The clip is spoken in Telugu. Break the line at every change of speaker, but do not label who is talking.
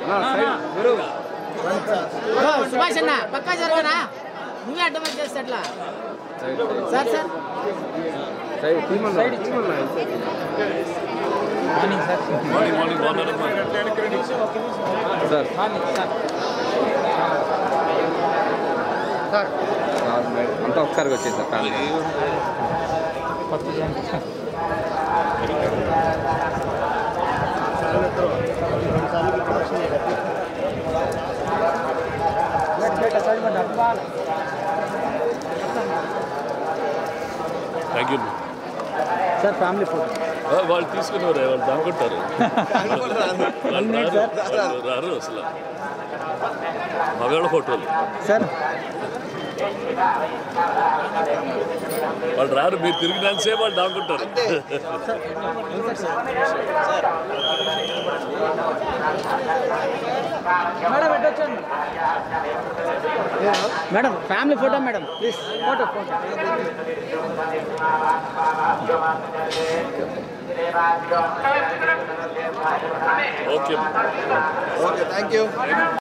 ఓ, సుభాష్ అన్న పక్కా జరగనా నువ్వే అడ్డం చేస్తే ఎట్లా సార్ సార్
మార్నింగ్ మార్నింగ్ బాగున్నారమ్మా
సార్ అంతా ఒకసారిగా వచ్చేది sir family
thank you
sir family photo
వాళ్ళు తీసుకున్నారు వాళ్ళు దాక్కుంటారు వాళ్ళు రారు వాళ్ళు రారు అసలు మగాళ్ళ ఫోటోలు
సార్
వాళ్ళు రారు మీరు తిరిగినంతసేపు వాళ్ళు దాక్కుంటారు
మేడం పెట్టొచ్చండి madam family photo madam please photo photo
okay
okay thank you